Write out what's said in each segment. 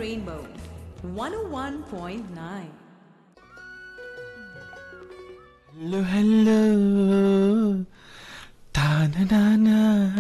Rainbow 101.9. Hello hello తాననానా.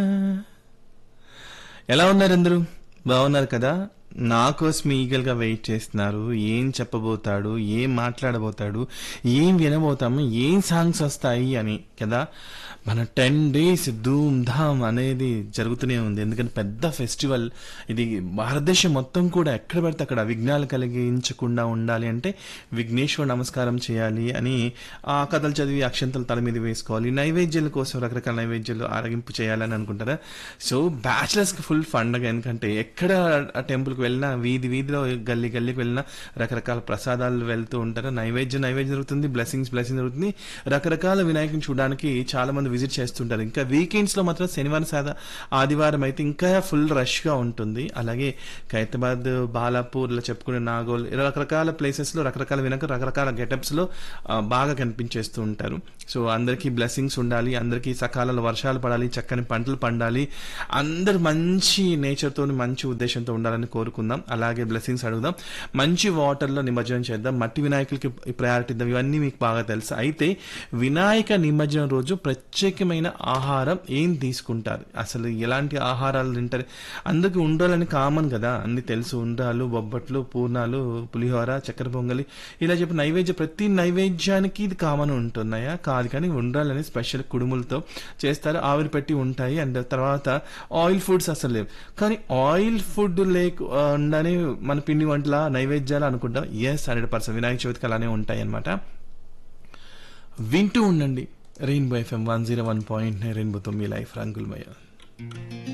ఎలా ఉన్నారు అందరూ బాగున్నారు కదా నా కోసం ఈగల్గా వెయిట్ చేస్తున్నారు ఏం చెప్పబోతాడు ఏం మాట్లాడబోతాడు ఏం వినబోతాము ఏం సాంగ్స్ వస్తాయి అని కదా మన టెన్ డేస్ ధూమ్ ధామ్ అనేది జరుగుతూనే ఉంది ఎందుకంటే పెద్ద ఫెస్టివల్ ఇది భారతదేశం మొత్తం కూడా ఎక్కడ పడితే అక్కడ విఘ్నాలు కలిగించకుండా ఉండాలి అంటే విఘ్నేశ్వర నమస్కారం చేయాలి అని ఆ కథలు చదివి అక్షంతలు తల మీద వేసుకోవాలి నైవేద్యాల కోసం రకరకాల నైవేద్యాలు ఆరగింపు చేయాలని అనుకుంటారా సో బ్యాచిలర్స్ కి ఫుల్ పండగ ఎందుకంటే ఎక్కడ ఆ టెంపుల్ కి వెళ్ళినా వీధి వీధిలో గల్లీ గల్లీకి వెళ్ళినా రకరకాల ప్రసాదాలు వెళ్తూ ఉంటారు నైవేద్యం నైవేద్యం జరుగుతుంది బ్లెస్సింగ్స్ బ్లెస్సింగ్ జరుగుతుంది రకరకాల వినాయకుని చూడడానికి చాలా మంది విజిట్ చేస్తుంటారు ఇంకా వీకెండ్స్ లో మాత్రం శనివారం సాదా ఆదివారం అయితే ఇంకా ఫుల్ రష్ గా ఉంటుంది అలాగే ఖైరతాబాద్ బాలాపూర్ లో చెప్పుకునే నాగోల్ ఇలా రకరకాల ప్లేసెస్ లో రకరకాల వినాయక రకరకాల గెటప్స్ లో ఆ, బాగా కనిపించేస్తూ ఉంటారు సో అందరికీ బ్లెస్సింగ్స్ ఉండాలి అందరికీ సకాలంలో వర్షాలు పడాలి చక్కని పంటలు పండాలి అందరు మంచి నేచర్ తోని మంచి ఉద్దేశంతో ఉండాలని కోరుకుందాం అలాగే బ్లెస్సింగ్స్ అడుగుదాం మంచి వాటర్ లో నిమజ్జనం చేద్దాం మట్టి వినాయకులకి ప్రయారిటీ ఇద్దాం ఇవన్నీ మీకు బాగా తెలుసు అయితే వినాయక నిమజ్జనం రోజు ప్రత్యేకమైన ఆహారం ఏం తీసుకుంటారు అసలు ఎలాంటి ఆహారాలు తింటారు అందరికి ఉండాలని కామన్ కదా అన్ని తెలుసు ఉండాలు బొబ్బట్లు పూర్ణాలు పులిహోర చక్కెర పొంగలి ఇలా చెప్పి నైవేద్య ప్రతి నైవేద్యానికి ఇది కామన్ ఉంటున్నాయా కాదు కానీ ఉండాలని స్పెషల్ కుడుములతో చేస్తారు ఆవిరి పెట్టి ఉంటాయి అండ్ తర్వాత ఆయిల్ ఫుడ్స్ అసలు లేవు కానీ ఆయిల్ ఫుడ్ లేకుండానే మన పిండి వంటల నైవేద్యాలు అనుకుంటాం ఎస్ హండ్రెడ్ పర్సెంట్ వినాయక చవితికి అలానే ఉంటాయి అనమాట వింటూ ఉండండి rainbow FM one zero one point రెయిన్బోతో మీ లైఫ్ రంగులమయ్య